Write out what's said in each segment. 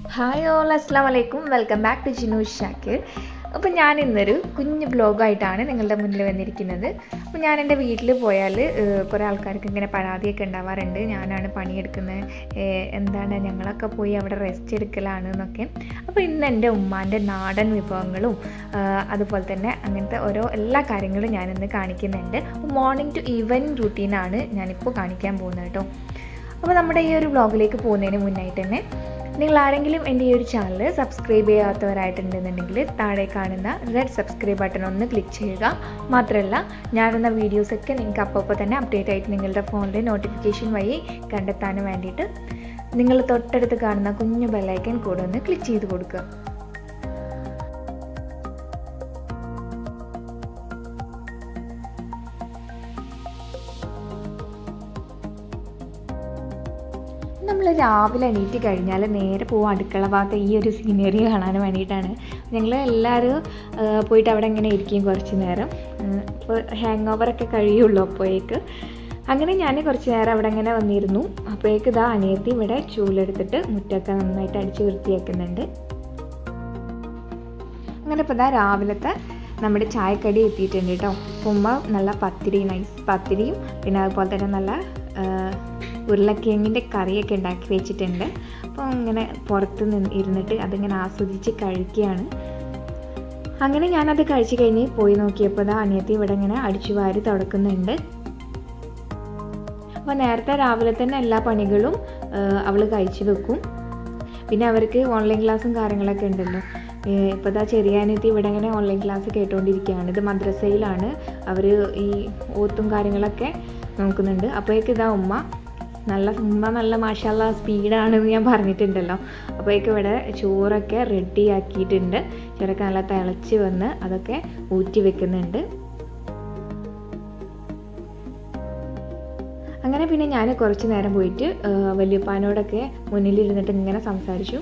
hi all അസ്സാം വലൈക്കും welcome back to Jinu Shakir അപ്പോൾ ഞാൻ ഇന്നൊരു കുഞ്ഞ് ബ്ലോഗായിട്ടാണ് നിങ്ങളുടെ മുന്നിൽ വന്നിരിക്കുന്നത് അപ്പോൾ ഞാൻ എൻ്റെ വീട്ടിൽ പോയാൽ കുറേ ആൾക്കാർക്ക് ഇങ്ങനെ പരാതിയൊക്കെ ഉണ്ടാവാറുണ്ട് ഞാനാണ് പണിയെടുക്കുന്നത് ഏഹ് എന്താണ് ഞങ്ങളൊക്കെ പോയി അവിടെ റെസ്റ്റ് എടുക്കലാണ് എന്നൊക്കെ അപ്പോൾ ഇന്ന് എൻ്റെ ഉമ്മാൻ്റെ നാടൻ വിഭവങ്ങളും ആഹ് അതുപോലെ തന്നെ അങ്ങനത്തെ ഓരോ എല്ലാ കാര്യങ്ങളും ഞാനിന്ന് കാണിക്കുന്നുണ്ട് മോർണിംഗ് ടു ഈവനിങ് റുട്ടീനാണ് ഞാനിപ്പോൾ കാണിക്കാൻ പോകുന്നത് കേട്ടോ അപ്പോൾ നമ്മുടെ ഈ ഒരു വ്ളോഗിലേക്ക് പോകുന്നതിന് മുന്നായിട്ട് തന്നെ നിങ്ങൾ ആരെങ്കിലും എൻ്റെ ഈ ഒരു ചാനൽ സബ്സ്ക്രൈബ് ചെയ്യാത്തവരായിട്ടുണ്ടെന്നുണ്ടെങ്കിൽ താഴെ കാണുന്ന റെഡ് സബ്സ്ക്രൈബ് ബട്ടൺ ഒന്ന് ക്ലിക്ക് ചെയ്യുക മാത്രമല്ല ഞാനിടുന്ന വീഡിയോസൊക്കെ നിങ്ങൾക്ക് അപ്പോൾ തന്നെ അപ്ഡേറ്റ് ആയിട്ട് നിങ്ങളുടെ ഫോണിലെ നോട്ടിഫിക്കേഷൻ വഴി കണ്ടെത്താനും വേണ്ടിയിട്ട് നിങ്ങൾ തൊട്ടടുത്ത് കാണുന്ന കുഞ്ഞു ബെല്ലൈക്കൻ കൂടെ ഒന്ന് ക്ലിക്ക് ചെയ്ത് കൊടുക്കുക നമ്മൾ രാവിലെ എണീറ്റ് കഴിഞ്ഞാൽ നേരെ പോകും അടുക്കള ഭാഗത്ത് ഈ ഒരു സീനറി കാണാൻ വേണ്ടിയിട്ടാണ് ഞങ്ങൾ എല്ലാവരും ആ, പോയിട്ട് അവിടെ ഇങ്ങനെ ഇരിക്കും കുറച്ച് നേരം ഇപ്പോൾ ഹാങ് ഓവറൊക്കെ കഴിയുള്ളൂ അപ്പോഴേക്ക് അങ്ങനെ ഞാൻ കുറച്ച് നേരം അവിടെ ഇങ്ങനെ വന്നിരുന്നു അപ്പോഴേക്ക് ഇതാ അനിയത്തി ഇവിടെ ചൂലെടുത്തിട്ട് മുറ്റൊക്കെ നന്നായിട്ട് അടിച്ച് വൃത്തിയാക്കുന്നുണ്ട് അങ്ങനെ ഇപ്പോൾ ഇതാ രാവിലത്തെ നമ്മുടെ ചായക്കടി എത്തിയിട്ടുണ്ട് കേട്ടോ ഉമ്മ നല്ല പത്തിരി നൈസ് പത്തിരിയും പിന്നെ അതുപോലെ തന്നെ നല്ല ആ, ഉരുളക്കിഴങ്ങിൻ്റെ കറിയൊക്കെ ഉണ്ടാക്കി വെച്ചിട്ടുണ്ട് അപ്പോൾ അങ്ങനെ പുറത്ത് നിന്ന് ഇരുന്നിട്ട് അതിങ്ങനെ ആസ്വദിച്ച് കഴിക്കുകയാണ് അങ്ങനെ ഞാനത് കഴിച്ച് കഴിഞ്ഞ് പോയി നോക്കിയപ്പോൾ ഇതാ അനിയത്തി ഇവിടെ ഇങ്ങനെ അടിച്ചു വാരി തുടക്കുന്നുണ്ട് അപ്പോൾ നേരത്തെ രാവിലെ തന്നെ എല്ലാ പണികളും അവൾ കഴിച്ചു വെക്കും പിന്നെ അവർക്ക് ഓൺലൈൻ ക്ലാസ്സും കാര്യങ്ങളൊക്കെ ഉണ്ടല്ലോ ഇപ്പോൾ ഇതാ ചെറിയ അനിയത്തി ഇവിടെ ഇങ്ങനെ ഓൺലൈൻ ക്ലാസ് കേട്ടുകൊണ്ടിരിക്കുകയാണ് ഇത് മദ്രസയിലാണ് അവർ ഈ ഓത്തും കാര്യങ്ങളൊക്കെ നോക്കുന്നുണ്ട് അപ്പോഴേക്ക് ഇതാ ഉമ്മ നല്ല ഉമ്മ നല്ല മാഷാല്ല സ്പീഡാണെന്ന് ഞാൻ പറഞ്ഞിട്ടുണ്ടല്ലോ അപ്പോഴേക്ക് ഇവിടെ ചോറൊക്കെ റെഡി ആക്കിയിട്ടുണ്ട് ചോറൊക്കെ നല്ല തിളച്ച് വന്ന് അതൊക്കെ ഊറ്റി വെക്കുന്നുണ്ട് അങ്ങനെ പിന്നെ ഞാൻ കുറച്ച് നേരം പോയിട്ട് ആ, വല്യപ്പാനോടൊക്കെ മുന്നിലിരുന്നിട്ട് ഇങ്ങനെ സംസാരിച്ചു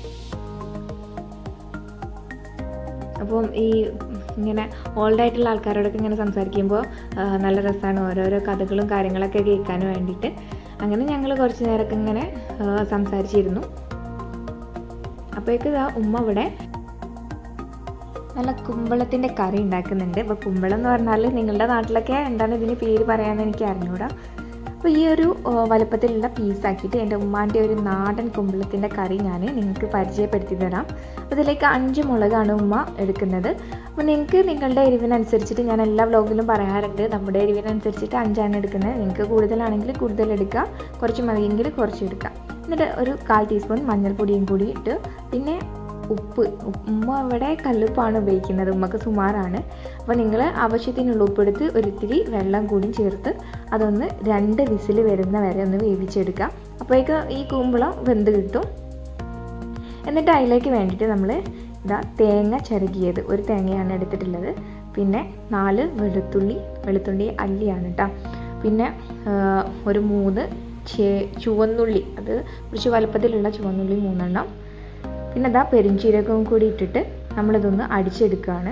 അപ്പം ഈ ഇങ്ങനെ ഓൾഡ് ആയിട്ടുള്ള ആൾക്കാരോടൊക്കെ ഇങ്ങനെ സംസാരിക്കുമ്പോൾ ആ, നല്ല രസമാണ് ഓരോരോ കഥകളും കാര്യങ്ങളൊക്കെ കേൾക്കാൻ വേണ്ടിയിട്ട് അങ്ങനെ ഞങ്ങൾ കുറച്ച് നേരമൊക്കെ ഇങ്ങനെ ആ, സംസാരിച്ചിരുന്നു അപ്പോഴേക്ക് ഇതാ ഉമ്മ ഇവിടെ നല്ല കുമ്പളത്തിൻ്റെ കറി ഉണ്ടാക്കുന്നുണ്ട് അപ്പോൾ കുമ്പളം എന്ന് പറഞ്ഞാൽ നിങ്ങളുടെ നാട്ടിലൊക്കെ എന്താണ് ഇതിന് പേര് പറയാമെന്ന് എനിക്ക് അറിഞ്ഞൂടാ അപ്പോൾ ഈ ഒരു ആ, വലുപ്പത്തിലുള്ള പീസാക്കിയിട്ട് എൻ്റെ ഉമ്മാൻ്റെ ഒരു നാടൻ കുമ്പളത്തിൻ്റെ കറി ഞാൻ നിങ്ങൾക്ക് പരിചയപ്പെടുത്തി തരാം അപ്പോൾ ഇതിലേക്ക് അഞ്ച് മുളകാണ് ഉമ്മ എടുക്കുന്നത് അപ്പോൾ നിങ്ങൾക്ക് നിങ്ങളുടെ എരിവിനനുസരിച്ചിട്ട് ഞാൻ എല്ലാ വ്ലോഗിലും പറയാറുണ്ട് നമ്മുടെ എരിവിനനുസരിച്ചിട്ട് അഞ്ചാണ് എടുക്കുന്നത് നിങ്ങൾക്ക് കൂടുതലാണെങ്കിൽ കൂടുതൽ എടുക്കുക കുറച്ച് മതിയെങ്കിൽ കുറച്ച് എടുക്കുക എന്നിട്ട് ഒരു കാൽ ടീസ്പൂൺ മഞ്ഞൾപ്പൊടിയും കൂടി ഇട്ട് പിന്നെ ഉപ്പ് ഉമ്മ ഇവിടെ കല്ലുപ്പാണ് ഉപയോഗിക്കുന്നത് ഉമ്മക്ക് സുമാറാണ് അപ്പോൾ നിങ്ങൾ ആവശ്യത്തിനുള്ള ഉപ്പെടുത്ത് ഒരിത്തിരി വെള്ളം കൂടി ചേർത്ത് അതൊന്ന് രണ്ട് വിസിൽ വരുന്ന വരെ ഒന്ന് വേവിച്ചെടുക്കുക അപ്പോഴേക്ക് ഈ കൂമ്പളം വെന്ത് കിട്ടും എന്നിട്ട് അതിലേക്ക് വേണ്ടിയിട്ട് നമ്മൾ ഇതാ തേങ്ങ ചിരകിയത് ഒരു തേങ്ങയാണ് എടുത്തിട്ടുള്ളത് പിന്നെ നാല് വെളുത്തുള്ളി വെളുത്തുള്ളി അല്ലിയാണ് കേട്ടോ പിന്നെ ആ, ഒരു മൂന്ന് ചേ ചുവന്നുള്ളി അത് കുറച്ച് വലുപ്പത്തിലുള്ള ചുവന്നുള്ളി മൂന്നെണ്ണം പിന്നെ ഇതാ പെരിഞ്ചീരകവും കൂടി ഇട്ടിട്ട് നമ്മളിതൊന്ന് അടിച്ചെടുക്കുകയാണ്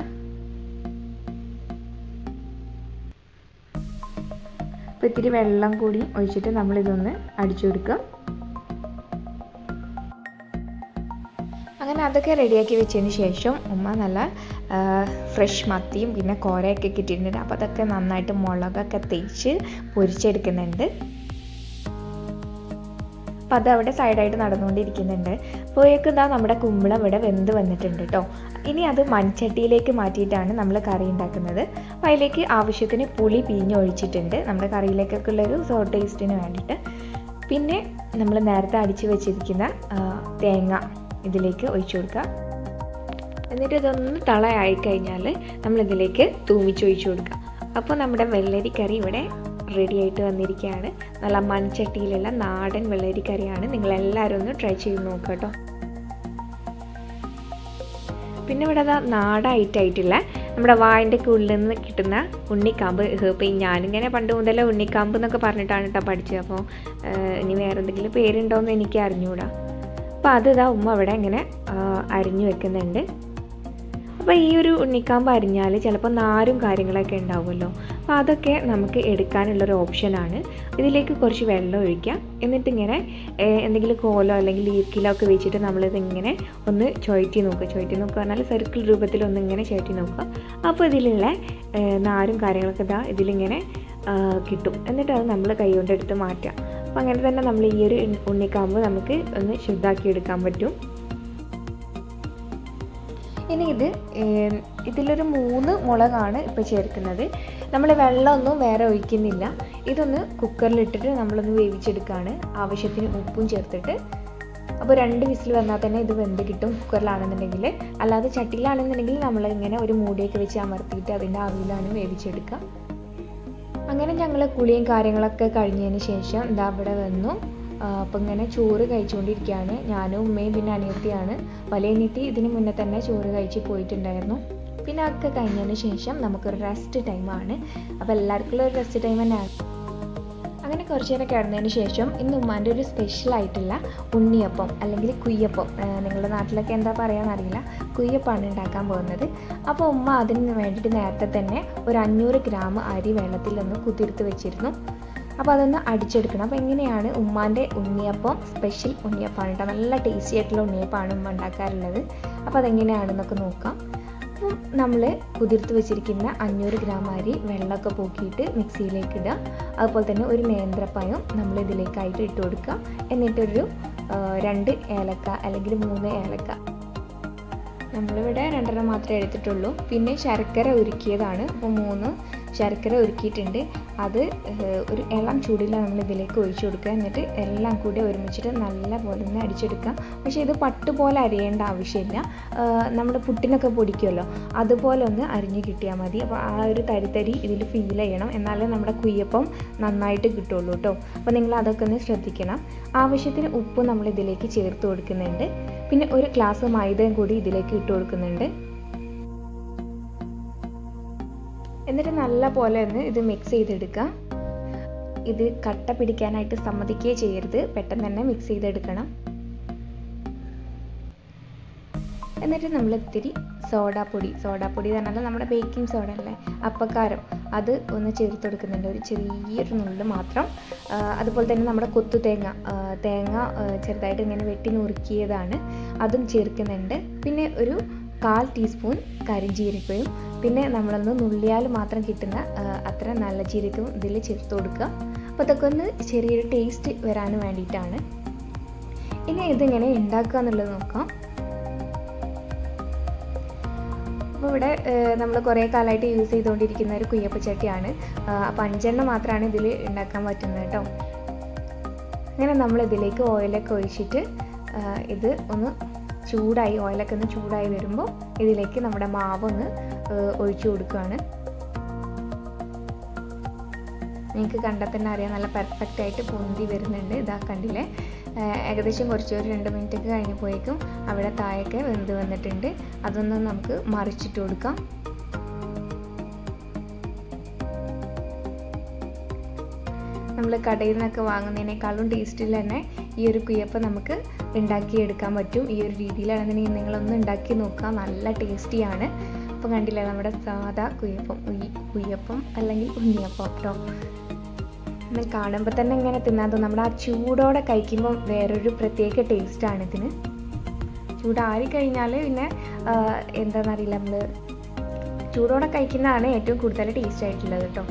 അപ്പോൾ ഇത്തിരി വെള്ളം കൂടി ഒഴിച്ചിട്ട് നമ്മളിതൊന്ന് അടിച്ചു കൊടുക്കുക അങ്ങനെ അതൊക്കെ റെഡിയാക്കി വെച്ചതിന് ശേഷം ഉമ്മ നല്ല ഫ്രഷ് മത്തിയും പിന്നെ കോരയൊക്കെ കിട്ടിയിട്ടുണ്ട് അപ്പോൾ അതൊക്കെ നന്നായിട്ട് മുളകൊക്കെ തേച്ച് പൊരിച്ചെടുക്കുന്നുണ്ട് അപ്പോൾ അത് അവിടെ സൈഡായിട്ട് നടന്നുകൊണ്ടിരിക്കുന്നുണ്ട് അപ്പോഴേക്കും ഇതാ നമ്മുടെ കുമ്പളം ഇവിടെ വെന്ത് വന്നിട്ടുണ്ട് കേട്ടോ ഇനി അത് മൺചട്ടിയിലേക്ക് മാറ്റിയിട്ടാണ് നമ്മൾ കറി ഉണ്ടാക്കുന്നത് അപ്പോൾ അതിലേക്ക് ആവശ്യത്തിന് പുളി പിഴിഞ്ഞ് ഒഴിച്ചിട്ടുണ്ട് നമ്മുടെ കറിയിലേക്കൊക്കെ ഉള്ളൊരു സോ ടേസ്റ്റിന് വേണ്ടിയിട്ട് പിന്നെ നമ്മൾ നേരത്തെ അടിച്ച് വെച്ചിരിക്കുന്ന ആ, തേങ്ങ ഇതിലേക്ക് ഒഴിച്ചു കൊടുക്കുക എന്നിട്ട് ഇതൊന്ന് തളയായി കഴിഞ്ഞാൽ നമ്മളിതിലേക്ക് തൂമിച്ചൊഴിച്ചു കൊടുക്കുക അപ്പോൾ നമ്മുടെ വെള്ളരിക്കറി ഇവിടെ റെഡി ആയിട്ട് വന്നിരിക്കുകയാണ് നല്ല മൺചട്ടിയിലുള്ള നാടൻ വെള്ളരിക്കറിയാണ് നിങ്ങളെല്ലാവരും ഒന്ന് ട്രൈ ചെയ്ത് നോക്കുക കേട്ടോ പിന്നെ ഇവിടെ അതാ നാടായിട്ടായിട്ടുള്ള നമ്മുടെ വായൻ്റെ ഉള്ളിൽ നിന്ന് കിട്ടുന്ന ഉണ്ണിക്കാമ്പ് ഇപ്പം ഞാനിങ്ങനെ പണ്ട് മുതലേ ഉണ്ണിക്കാമ്പ് എന്നൊക്കെ പറഞ്ഞിട്ടാണ് കേട്ടോ പഠിച്ചത് അപ്പോൾ ഇനി വേറെ എന്തെങ്കിലും പേരുണ്ടോ എന്ന് എനിക്ക് അറിഞ്ഞുകൂടാ അപ്പോൾ അത് ഇതാ ഉമ്മ അവിടെ ഇങ്ങനെ ആ, അരിഞ്ഞു വെക്കുന്നുണ്ട് അപ്പോൾ ഈ ഒരു ഉണ്ണിക്കാമ്പ് അരിഞ്ഞാൽ ചിലപ്പോൾ നാരും കാര്യങ്ങളൊക്കെ ഉണ്ടാവുമല്ലോ അപ്പോൾ അപ്പോൾ അതൊക്കെ നമുക്ക് എടുക്കാനുള്ളൊരു ഓപ്ഷനാണ് ഇതിലേക്ക് കുറച്ച് വെള്ളം ഒഴിക്കാം എന്നിട്ട് ഇങ്ങനെ എന്തെങ്കിലും കോലോ അല്ലെങ്കിൽ ഈർക്കിലോ ഒക്കെ വെച്ചിട്ട് നമ്മളിത് ഇങ്ങനെ ഒന്ന് ചുഴറ്റി നോക്കുക ചുഴറ്റി നോക്കുക പറഞ്ഞാൽ സർക്കിൾ രൂപത്തിൽ ഒന്ന് ഇങ്ങനെ ചുഴറ്റി നോക്കുക അപ്പോൾ ഇതിലുള്ള നാരും കാര്യങ്ങളൊക്കെ ഇതാ ഇതിലിങ്ങനെ കിട്ടും എന്നിട്ട് അത് നമ്മൾ കൈകൊണ്ട് എടുത്ത് മാറ്റാം അപ്പോൾ അങ്ങനെ തന്നെ നമ്മൾ ഈ ഒരു ഉണ്ണിക്കാമ്പ് നമുക്ക് ഒന്ന് ശുദ്ധാക്കി എടുക്കാൻ പറ്റും ഇനി ഇത് ഇതിലൊരു മൂന്ന് മുളകാണ് ഇപ്പോൾ ചേർക്കുന്നത് നമ്മൾ വെള്ളമൊന്നും വേറെ ഒഴിക്കുന്നില്ല ഇതൊന്ന് കുക്കറിലിട്ടിട്ട് നമ്മളൊന്ന് വേവിച്ചെടുക്കുകയാണ് ആവശ്യത്തിന് ഉപ്പും ചേർത്തിട്ട് അപ്പോൾ രണ്ട് വിസിൽ വന്നാൽ തന്നെ ഇത് വെന്ത് കിട്ടും കുക്കറിലാണെന്നുണ്ടെങ്കിൽ അല്ലാതെ ചട്ടിയിലാണെന്നുണ്ടെങ്കിൽ നമ്മൾ ഇങ്ങനെ ഒരു മൂടിയൊക്കെ വെച്ച് അമർത്തിയിട്ട് അതിൻ്റെ ആവിയിലാണ് വേവിച്ചെടുക്കുക അങ്ങനെ ഞങ്ങൾ കുളിയും കാര്യങ്ങളൊക്കെ കഴിഞ്ഞതിന് ശേഷം ഇതാ ഇവിടെ വന്നു അപ്പം ഇങ്ങനെ ചോറ് കഴിച്ചുകൊണ്ടിരിക്കുകയാണ് ഞാനും ഉമ്മയും പിന്നെ അനിയത്തിയാണ് വലിയ അനിയത്തി ഇതിന് മുന്നേ തന്നെ ചോറ് കഴിച്ച് പോയിട്ടുണ്ടായിരുന്നു പിന്നെ അതൊക്കെ കഴിഞ്ഞതിന് ശേഷം നമുക്കൊരു റെസ്റ്റ് ടൈമാണ് അപ്പോൾ എല്ലാവർക്കും ഒരു റെസ്റ്റ് ടൈം തന്നെയാണ് അങ്ങനെ കുറച്ച് നേരം കിടന്നതിന് ശേഷം ഇന്ന് ഉമ്മാൻ്റെ ഒരു സ്പെഷ്യൽ ആയിട്ടുള്ള ഉണ്ണിയപ്പം അല്ലെങ്കിൽ കുയ്യപ്പം നിങ്ങളുടെ നാട്ടിലൊക്കെ എന്താ പറയാന്നറിയില്ല കുയ്യപ്പമാണ് ഉണ്ടാക്കാൻ പോകുന്നത് അപ്പോൾ ഉമ്മ അതിന് വേണ്ടിയിട്ട് നേരത്തെ തന്നെ ഒരു അഞ്ഞൂറ് ഗ്രാം അരി വെള്ളത്തിലൊന്ന് കുതിർത്ത് വെച്ചിരുന്നു അപ്പോൾ അതൊന്ന് അടിച്ചെടുക്കണം അപ്പോൾ എങ്ങനെയാണ് ഉമ്മാൻ്റെ ഉണ്ണിയപ്പം സ്പെഷ്യൽ ഉണ്ണിയപ്പമാണ് കേട്ടോ നല്ല ടേസ്റ്റി ആയിട്ടുള്ള ഉണ്ണിയപ്പമാണ് ഉമ്മ ഉണ്ടാക്കാറുള്ളത് അപ്പോൾ അതെങ്ങനെയാണെന്നൊക്കെ നോക്കാം അപ്പം നമ്മൾ കുതിർത്ത് വെച്ചിരിക്കുന്ന അഞ്ഞൂറ് ഗ്രാം അരി വെള്ളമൊക്കെ പോക്കിയിട്ട് മിക്സിയിലേക്ക് ഇടുക അതുപോലെ തന്നെ ഒരു നേന്ത്രപ്പഴം നമ്മൾ ഇതിലേക്കായിട്ട് ഇട്ട് കൊടുക്കുക എന്നിട്ടൊരു രണ്ട് ഏലക്ക അല്ലെങ്കിൽ മൂന്ന് ഏലക്ക നമ്മളിവിടെ രണ്ടെണ്ണം മാത്രമേ എടുത്തിട്ടുള്ളൂ പിന്നെ ശർക്കര ഉരുക്കിയതാണ് അപ്പോൾ മൂന്ന് ശർക്കര ഉരുക്കിയിട്ടുണ്ട് അത് ഒരു ഇളം ചൂടിലാണ് നമ്മൾ ഇതിലേക്ക് ഒഴിച്ചു കൊടുക്കുക എന്നിട്ട് എല്ലാം കൂടി ഒരുമിച്ചിട്ട് നല്ല പോലെ ഒന്ന് അടിച്ചെടുക്കാം പക്ഷേ ഇത് പട്ടുപോലെ അരിയേണ്ട ആവശ്യമില്ല നമ്മുടെ പുട്ടിനൊക്കെ പൊടിക്കുമല്ലോ അതുപോലെ ഒന്ന് അരിഞ്ഞ് കിട്ടിയാൽ മതി അപ്പോൾ ആ ഒരു തരിതരി ഇതിൽ ഫീൽ ചെയ്യണം എന്നാലേ നമ്മുടെ കുയ്യപ്പം നന്നായിട്ട് കിട്ടുള്ളൂ കേട്ടോ അപ്പോൾ നിങ്ങൾ അതൊക്കെ ഒന്ന് ശ്രദ്ധിക്കണം ആവശ്യത്തിന് ഉപ്പ് നമ്മൾ ഇതിലേക്ക് ചേർത്ത് കൊടുക്കുന്നുണ്ട് പിന്നെ ഒരു ഗ്ലാസ് മൈദയും കൂടി ഇതിലേക്ക് ഇട്ട് കൊടുക്കുന്നുണ്ട് എന്നിട്ട് നല്ല പോലെ ഒന്ന് ഇത് മിക്സ് ചെയ്തെടുക്കുക ഇത് കട്ട പിടിക്കാനായിട്ട് സമ്മതിക്കുകയേ ചെയ്യരുത് പെട്ടെന്ന് തന്നെ മിക്സ് ചെയ്തെടുക്കണം എന്നിട്ട് നമ്മൾ ഇത്തിരി സോഡാപ്പൊടി സോഡാപ്പൊടി എന്ന് പറഞ്ഞാൽ നമ്മുടെ ബേക്കിംഗ് സോഡ അല്ലേ അപ്പക്കാരം അത് ഒന്ന് ചേർത്ത് കൊടുക്കുന്നുണ്ട് ഒരു ചെറിയൊരു നുള്ള് മാത്രം അതുപോലെ തന്നെ നമ്മുടെ കൊത്തു തേങ്ങ തേങ്ങ ചെറുതായിട്ട് ഇങ്ങനെ വെട്ടി നുറുക്കിയതാണ് അതും ചേർക്കുന്നുണ്ട് പിന്നെ ഒരു കാൽ ടീസ്പൂൺ കരിഞ്ജീരകയും പിന്നെ നമ്മളൊന്ന് നുള്ളിയാൽ മാത്രം കിട്ടുന്ന അത്ര നല്ല ജീരകവും ഇതിൽ ചേർത്ത് കൊടുക്കുക അപ്പോൾ അതൊക്കെ ഒന്ന് ചെറിയൊരു ടേസ്റ്റ് വരാൻ വേണ്ടിയിട്ടാണ് ഇനി ഇതിങ്ങനെ ഉണ്ടാക്കുക എന്നുള്ളത് നോക്കാം അപ്പോൾ ഇവിടെ നമ്മൾ കുറേ കാലമായിട്ട് യൂസ് ചെയ്തുകൊണ്ടിരിക്കുന്ന ഒരു കുയ്യപ്പച്ചട്ടിയാണ് അപ്പോൾ അഞ്ചെണ്ണം മാത്രമാണ് ഇതിൽ ഉണ്ടാക്കാൻ പറ്റുന്നത് കേട്ടോ അങ്ങനെ നമ്മൾ ഇതിലേക്ക് ഓയിലൊക്കെ ഒഴിച്ചിട്ട് ഇത് ഒന്ന് ചൂടായി ഓയിലൊക്കെ ഒന്ന് ചൂടായി വരുമ്പോൾ ഇതിലേക്ക് നമ്മുടെ മാവ് ഒന്ന് ഒഴിച്ചു കൊടുക്കുകയാണ് നിങ്ങൾക്ക് കണ്ടാൽ തന്നെ അറിയാം നല്ല പെർഫെക്റ്റ് ആയിട്ട് പൊന്തി വരുന്നുണ്ട് ഇതാ കണ്ടില്ലേ ഏകദേശം കുറച്ച് ഒരു രണ്ട് മിനിറ്റ് ഒക്കെ കഴിഞ്ഞപ്പോഴേക്കും അവിടെ താഴൊക്കെ വെന്ത് വന്നിട്ടുണ്ട് അതൊന്ന് നമുക്ക് മറിച്ചിട്ട് കൊടുക്കാം നമ്മൾ കടയിൽ നിന്നൊക്കെ വാങ്ങുന്നതിനേക്കാളും ടേസ്റ്റിൽ തന്നെ ഈ ഒരു കുയ്യപ്പം നമുക്ക് ഉണ്ടാക്കിയെടുക്കാൻ പറ്റും ഈ ഒരു രീതിയിലാണെന്നുണ്ടെങ്കിൽ നിങ്ങളൊന്ന് ഉണ്ടാക്കി നോക്കുക നല്ല ടേസ്റ്റിയാണ് അപ്പോൾ കണ്ടില്ലേ നമ്മുടെ സാധാ കുയ്യപ്പം ഉയ് കുയ്യപ്പം അല്ലെങ്കിൽ ഉണ്ണിയപ്പം കേട്ടോ എന്നാൽ കാണുമ്പോൾ തന്നെ ഇങ്ങനെ തിന്നാൻ തോന്നും നമ്മുടെ ആ ചൂടോടെ കഴിക്കുമ്പോൾ വേറൊരു പ്രത്യേക ടേസ്റ്റാണ് ഇതിന് ചൂടാറി കഴിഞ്ഞാൽ പിന്നെ എന്താണെന്നറിയില്ല നമ്മൾ ചൂടോടെ കഴിക്കുന്നതാണ് ഏറ്റവും കൂടുതൽ ടേസ്റ്റ് ആയിട്ടുള്ളത് കേട്ടോ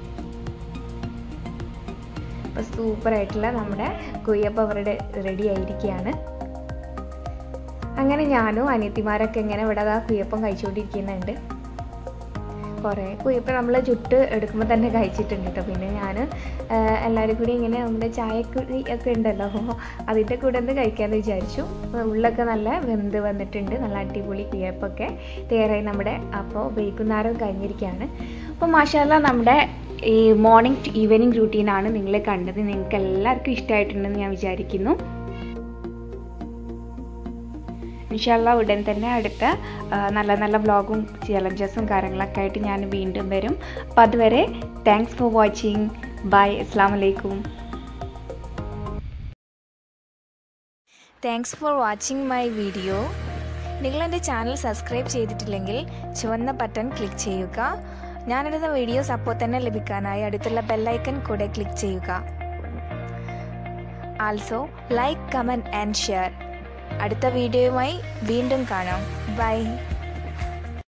അപ്പോൾ സൂപ്പറായിട്ടുള്ള നമ്മുടെ കുയ്യപ്പം അവരുടെ റെഡി ആയിരിക്കുകയാണ് അങ്ങനെ ഞാനും അനിയത്തിമാരൊക്കെ ഇങ്ങനെ ഇവിടെ ആ കുയ്യപ്പം കഴിച്ചുകൊണ്ടിരിക്കുന്നുണ്ട് കുറേ കുയ്യപ്പം നമ്മൾ ചുട്ട് എടുക്കുമ്പോൾ തന്നെ കഴിച്ചിട്ടുണ്ട് കേട്ടോ പിന്നെ ഞാൻ എല്ലാവരും കൂടി ഇങ്ങനെ നമ്മുടെ ചായക്കുടി ഒക്കെ ഉണ്ടല്ലോ അതിൻ്റെ കൂടെ ഒന്ന് കഴിക്കാമെന്ന് വിചാരിച്ചു ഉള്ളൊക്കെ നല്ല വെന്ത് വന്നിട്ടുണ്ട് നല്ല അടിപൊളി കുയ്യപ്പൊക്കെ തയ്യാറായി നമ്മുടെ അപ്പോൾ വൈകുന്നേരം കഴിഞ്ഞിരിക്കുകയാണ് അപ്പോൾ മാഷാല്ല നമ്മുടെ ഈ മോർണിംഗ് ടു ഈവനിങ് റൂട്ടീനാണ് നിങ്ങൾ കണ്ടത് നിങ്ങൾക്ക് എല്ലാവർക്കും ഇഷ്ടമായിട്ടുണ്ടെന്ന് ഞാൻ വിചാരിക്കുന്നു ഇൻഷാല്ല ഉടൻ തന്നെ അടുത്ത നല്ല നല്ല വ്ളോഗും ചലഞ്ചസും കാര്യങ്ങളൊക്കെ ആയിട്ട് ഞാൻ വീണ്ടും വരും അപ്പോൾ അതുവരെ താങ്ക്സ് ഫോർ വാച്ചിങ് ബൈ അസ്സാം വലൈക്കും thanks for watching my video നിങ്ങൾ എൻ്റെ ചാനൽ സബ്സ്ക്രൈബ് ചെയ്തിട്ടില്ലെങ്കിൽ ചുവന്ന ബട്ടൺ ക്ലിക്ക് ചെയ്യുക ഞാനിടുന്ന വീഡിയോസ് അപ്പോൾ തന്നെ ലഭിക്കാനായി അടുത്തുള്ള ബെല്ലൈക്കൺ കൂടെ ക്ലിക്ക് ചെയ്യുക also like comment and share അടുത്ത വീഡിയോയുമായി വീണ്ടും കാണാം ബൈ